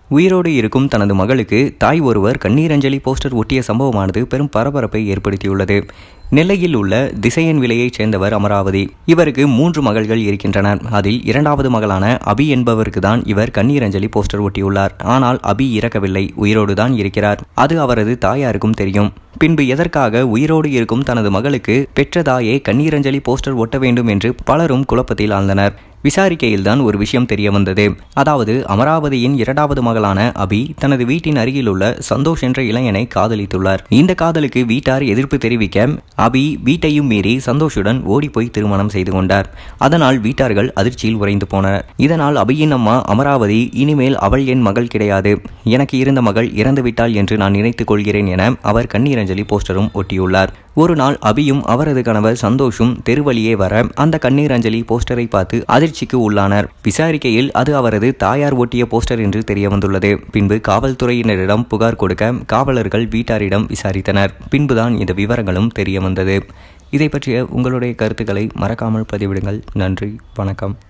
உயிரோடு இருக்கும் தனது மகளுக்கு தாய் ஒருவர் கண்ணீர் அஞ்சலி போஸ்டர் ஒட்டிய சம்பவமானது பெரும் பரபரப்பை ஏற்படுத்தியுள்ளது நெல்லையில் உள்ள திசையன் விலையைச் சேர்ந்தவர் அமராவதி இவருக்கு மூன்று மகள்கள் இருக்கின்றனர் அதில் இரண்டாவது மகளான அபி என்பவருக்கு தான் இவர் கண்ணீர் அஞ்சலி போஸ்டர் ஒட்டியுள்ளார் ஆனால் அபி இறக்கவில்லை உயிரோடு தான் இருக்கிறார் அது அவரது தாயாருக்கும் தெரியும் பின்பு எதற்காக உயிரோடு இருக்கும் தனது மகளுக்கு பெற்ற தாயே கண்ணீரஞ்சலி போஸ்டர் ஒட்ட வேண்டும் என்று பலரும் குழப்பத்தில் ஆழ்ந்தனர் விசாரிக்கையில்தான் ஒரு விஷயம் தெரிய வந்தது அதாவது அமராவதியின் இரண்டாவது மகளான அபி தனது வீட்டின் அருகிலுள்ள சந்தோஷ் என்ற இளைஞனை காதலித்துள்ளார் இந்த காதலுக்கு வீட்டார் எதிர்ப்பு தெரிவிக்க அபி வீட்டையும் மீறி சந்தோஷுடன் ஓடிப்போய் திருமணம் செய்து கொண்டார் அதனால் வீட்டார்கள் அதிர்ச்சியில் உறைந்து போனர் இதனால் அபியின் அம்மா அமராவதி இனிமேல் அவள் என் மகள் கிடையாது எனக்கு இருந்த மகள் இறந்து விட்டாள் என்று நான் நினைத்துக் கொள்கிறேன் என அவர் கண்ணீரஞ்சலி போஸ்டரும் ஒட்டியுள்ளார் ஒரு நாள் அபியும் அவரது கணவர் சந்தோஷும் தெருவழியே வர அந்த கண்ணீர் அஞ்சலி போஸ்டரை பார்த்து அதிர்ச்சிக்கு உள்ளானர் விசாரிக்கையில் அது அவரது தாயார் ஒட்டிய போஸ்டர் என்று தெரிய வந்துள்ளது பின்பு காவல்துறையினரிடம் புகார் கொடுக்க காவலர்கள் வீட்டாரிடம் விசாரித்தனர் பின்புதான் இந்த விவரங்களும் தெரிய வந்தது இதை பற்றிய உங்களுடைய கருத்துக்களை மறக்காமல் பதிவிடுங்கள் நன்றி வணக்கம்